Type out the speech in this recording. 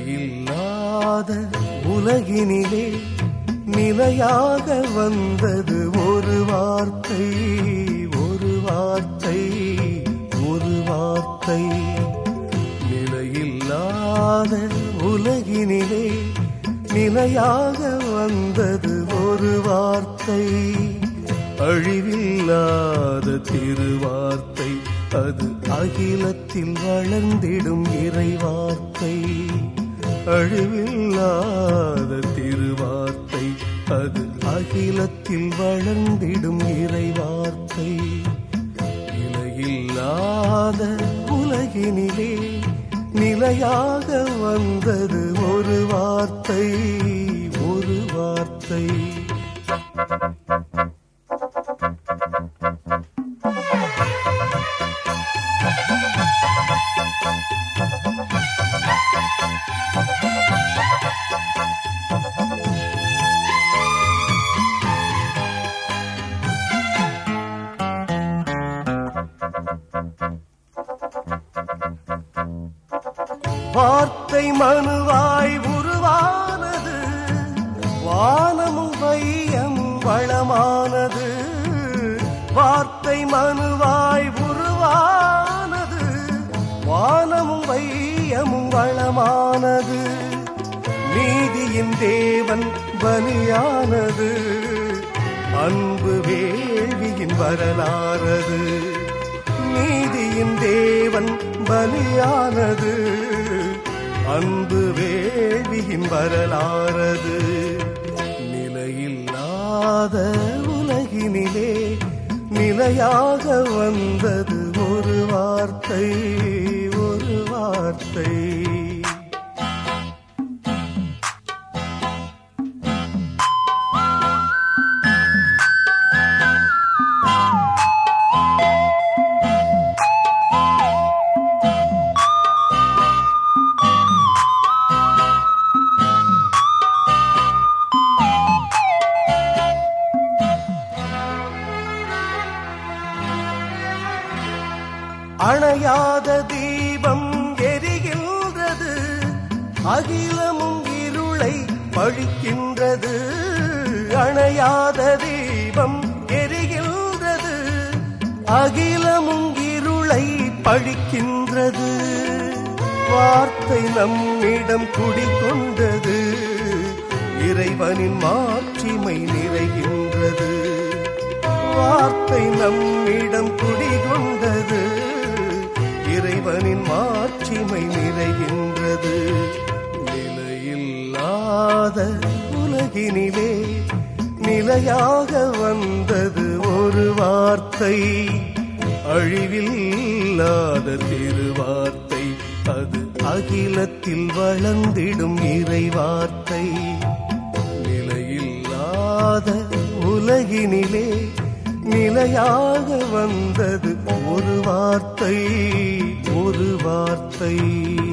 நிலையில்லாத உலகினிலே நிலையாக வந்தது ஒரு வார்த்தை ஒரு வார்த்தை ஒரு வார்த்தை நிலையில்லாத உலகினிலே நிலையாக வந்தது ஒரு வார்த்தை அழிவில்லாத திருவார்த்தை அது அகிலத்தில் வளர்ந்திடும் இறைவார்த்தை அழிவில்லாத திருவார்த்தை அது அகிலத்தில் வளர்ந்திடும் இறைவார்த்தை நிலையில்லாத உலகினிலே நிலையாக வந்தது ஒரு வார்த்தை ஒரு வார்த்தை வார்த்தை மனுவாய் உருவானது வானமும் வையமும் வளமானது வார்த்தை மனுவாய் உருவானது வானமும் வையமும் வளமானது நீதியின் தேவன் பலியானது அன்பு வேள்வியின் வரலாறது நீதியின் தேவன் பலியானது அன்பு வேள்வியின் வரலாறது நிலையில்லாத உலகினிலே நிலையாக வந்தது ஒரு வார்த்தை ஒரு வார்த்தை அணையாத தீபம் எரிகின்றது அகிலமும் இருளை பழிக்கின்றது அணையாத தீபம் எரிகின்றது அகிலமும் இருளை பழிக்கின்றது வார்த்தை நம்மிடம் குடிகொண்டது இறைவனின் மாட்சிமை நிறைகின்றது வார்த்தை நம்மிடம் குடிகொண்டது இறைவனின் மாட்சிமை நிறைகின்றது நிலையில்லாத உலகினிலே நிலையாக வந்தது ஒரு வார்த்தை அழிவில்லாத திருவார்த்தை அது அகிலத்தில் வளர்ந்திடும் இறைவார்த்தை நிலையில்லாத உலகினிலே நிலையாக வந்தது ஒரு வார்த்தை ஒரு வார்த்தை